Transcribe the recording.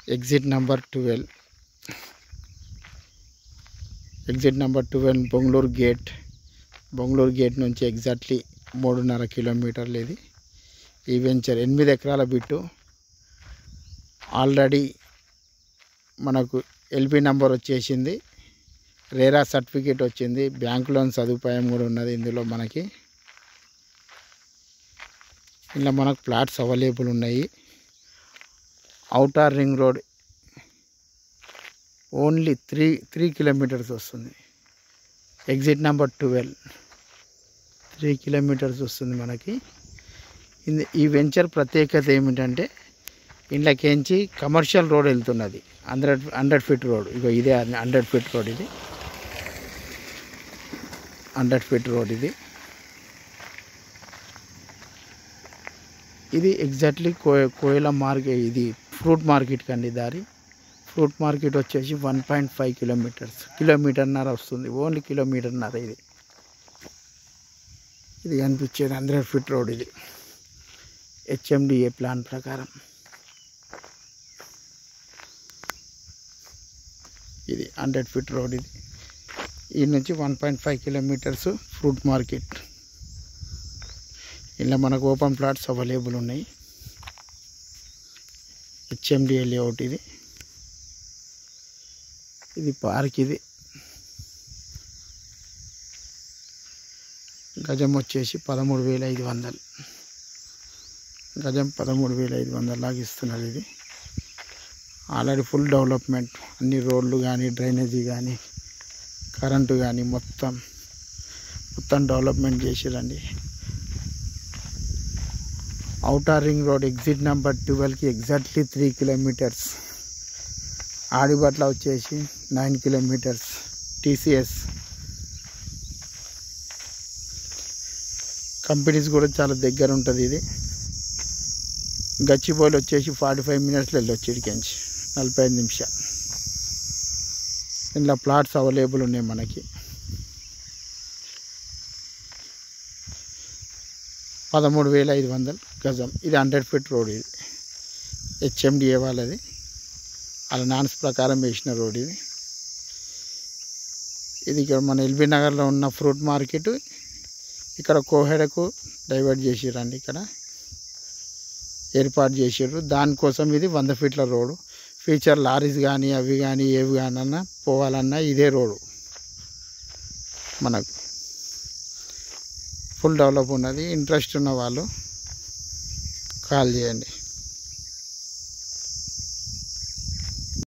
exit number twelve exit number twelve Bongaluru gate Bongaluru gate నుంచి exactly మూడున్నర కిలోమీటర్లు ఇది ఈ వెంచర్ ఎనిమిది ఎకరాల బిట్టు ఆల్రెడీ మనకు ఎల్పి నెంబర్ వచ్చేసింది రేరా సర్టిఫికేట్ వచ్చింది బ్యాంక్ లోన్ సదుపాయం కూడా ఉన్నది ఇందులో మనకి ఇలా మనకు ప్లాట్స్ అవైలబుల్ ఉన్నాయి outer ring road only three three kilometres వస్తుంది exit number twelve three kilometres వస్తుంది మనకి ఇంది- ఈ వెంచర్ ప్రత్యేకత ఏమిటంటే ఇండ్లకేంచి కమర్షియల్ రోడ్ వెళ్తున్నది హండ్రెడ్ హండ్రెడ్ ఫీట్ రోడ్ ఇగో ఇదే హండ్రెడ్ ఫీట్ రోడ్ ఇది హండ్రెడ్ ఫీట్ రోడ్ ఇది ఇది ఎగ్జాక్ట్లీ కో కోయల మార్కెట్ ఇది ఫ్రూట్ మార్కెట్ కండి దారి ఫ్రూట్ మార్కెట్ వచ్చేసి వన్ పాయింట్ ఫైవ్ కిలోమీటర్స్ కిలోమీటర్న్నర వస్తుంది ఓన్లీ కిలోమీటర్న్నర ఇది ఇది కనిపించేది హండ్రెడ్ ఫీట్ రోడ్ ఇది హెచ్ఎండిఏ ప్లాన్ ప్రకారం ఇది హండ్రెడ్ ఫీట్ రోడ్ ఇది ఈ నుంచి one point five kilometres fruit market ఇలా మనకు ఓపెన్ ప్లాట్స్ అవైలబుల్ ఉన్నాయి హెచ్ఎండిఏ లేఅవుట్ ఇది ఇది పార్క్ ఇది గజం వచ్చేసి పదమూడు వేల ఐదు వందలు గజం పదమూడు వేల ఐదు వందలు లాగా ఇస్తున్నారు ఇది ఆల్రెడీ ఫుల్ డెవలప్మెంట్ అన్ని రోడ్లు కానీ డ్రైనేజీ కానీ కరెంటు కానీ మొత్తం మొత్తం డెవలప్మెంట్ చేసిరండి outer ring road exit number ట్వెల్వ్కి ఎగ్జాక్ట్లీ త్రీ కిలోమీటర్స్ ఆడిబట్ల వచ్చేసి నైన్ కిలోమీటర్స్ టీసీఎస్ కంపెనీస్ కూడా చాలా దగ్గర ఉంటుంది ఇది గచ్చిబౌలి వచ్చేసి ఫార్టీ ఫైవ్ మినిట్స్లో వెళ్ళొచ్చు ఇడికించి నలభై ఐదు నిమిషాలు ఇందులో ప్లాట్స్ అవైలబుల్ ఉన్నాయి మనకి పదమూడు వేల ఐదు వందలు గజం ఇది హండ్రెడ్ ఫీట్ రోడ్ ఇది హెచ్ఎండిఏ వాళ్ళది వాళ్ళ నాన్స్ ప్రకారం వేసిన రోడ్ ఇది ఇది ఇక్కడ మన ఎల్బీ నగర్లో ఉన్న ఫ్రూట్ మార్కెట్ ఇక్కడ కోహెడకు డైవర్ట్ చేసిరండి ఇక్కడ ఏర్పాటు చేసారు దానికోసం ఇది వంద ఫీట్ల రోడ్డు ఫ్యూచర్ లారీస్ కానీ అవి కానీ ఏవి కానీ పోవాలన్నా ఇదే రోడ్డు మనకు ఫుల్ డెవలప్ ఉన్నది ఇంట్రెస్ట్ ఉన్న వాళ్ళు కాల్ చేయండి